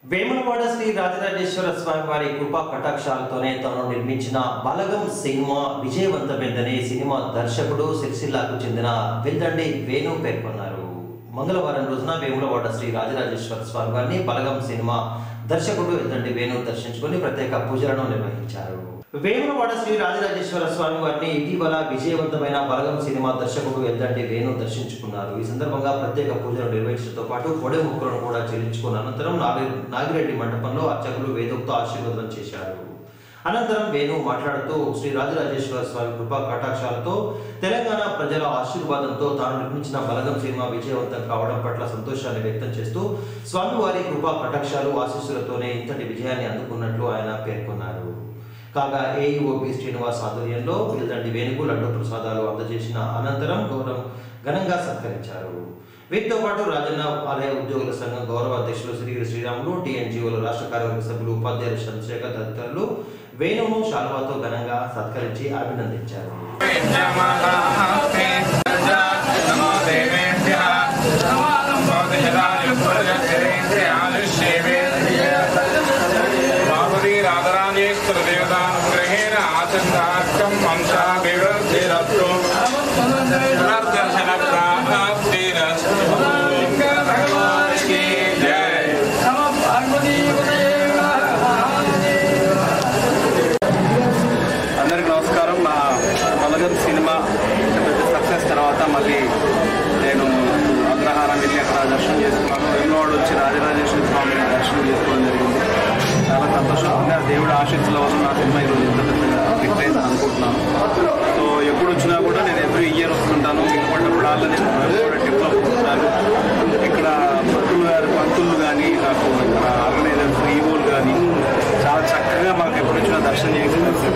వేములవాడ శ్రీ రాజరాజేశ్వర స్వామి వారి కృపా కటాక్షాలతోనే తాను నిర్మించిన బలగం సినిమా విజయవంతమైందని సినిమా దర్శకుడు సిరిసిల్లాకు చెందిన వెల్దండి వేణు పేర్కొన్నారు మంగళవారం రోజున వేములవాడ శ్రీ రాజరాజేశ్వర స్వామి వారిని బలగం సినిమా దర్శకుడు వెల్దండి వేణు దర్శించుకొని ప్రత్యేక పూజలను నిర్వహించారు వేములవాడ శ్రీ రాజరాజేశ్వర స్వామి వారిని ఇటీవల విజయవంతమైన బలగం సినిమా దర్శకుడు ఎద్దంటి వేణు దర్శించుకున్నారు ఈ సందర్భంగా ప్రత్యేక పూజలు నిర్వహించడంతో పాటు పొడి ముక్కలను కూడా చెల్లించుకున్న అనంతరం నాగి నాగిరెడ్డి మండపంలో అర్చకులు వేదోక్త ఆశీర్వదనం చేశారు అనంతరం వేణు మాట్లాడుతూ శ్రీ రాజరాజేశ్వర స్వామి కృపా కటాక్షాలతో తెలంగాణ ప్రజల ఆశీర్వాదంతో తాను నిర్మించిన బలగం సినిమా విజయవంతం కావడం పట్ల సంతోషాన్ని వ్యక్తం చేస్తూ స్వామివారి కృపా కటాక్షాలు ఆశీస్సులతోనే ఇంతటి విజయాన్ని అందుకున్నట్లు ఆయన పేర్కొన్నారు కాగా ఏఈఓబి శ్రీనివాస్ ఆధ్వర్యంలో వీళ్ళంటి వేణుకు లడ్డు ప్రసాదాలు అందజేసిన అనంతరం గౌరవం ఘనంగా సత్కరించారు వీటితో పాటు రాజన్న ఆలయ ఉద్యోగుల సంఘం గౌరవ అధ్యక్షులు శ్రీ శ్రీరాములు టీఎన్జీఓల రాష్ట్ర కార్యవర్గ సభ్యులు ఉపాధ్యాయులు చంద్రశేఖర్ తదితరులు వేణును శాలువాతో ఘనంగా సత్కరించి అభినందించారు నమో దేవేభ్యః నమో పార్వతీ రాధరాజేశ్వరదేవతానుగ్రహేణ ఆచందార్థం వంశాభివృద్ధిరస్తు పునర్దర్శన ప్రాప్తిరస్తు భగవానికి జై అందరికి నమస్కారం నా బలగం సినిమా పెద్ద సక్సెస్ తర్వాత మళ్ళీ నేను అగ్రహారం వెళ్ళి అక్కడ దర్శనం చేసుకున్నాను వేములవాడ వచ్చి రాజరాజేశ్వర స్వామిని దర్శనం చేసుకోవడం జరిగింది చాలా సంతోషంగా ఉంది ఆ దేవుడి ఆశీస్సుల వల్ల నా సినిమా ఈరోజు ఇంత పెద్దగా హిట్ అయిందని అనుకుంటున్నాను సో ఎప్పుడు వచ్చినా కూడా నేను ఎవ్రీ ఇయర్ వస్తుంటాను ఇంకొకటప్పుడల్లా నేను వేములవాడ ట్రిప్లో పోతుంటాను ఇక్కడ భక్తులు గారు పంతులు కానీ నాకు ఇక్కడ ఆర్గనైజర్స్ ఈవోలు కానీ చాలా చక్కగా మాకు ఎప్పుడు వచ్చినా దర్శనం చేసి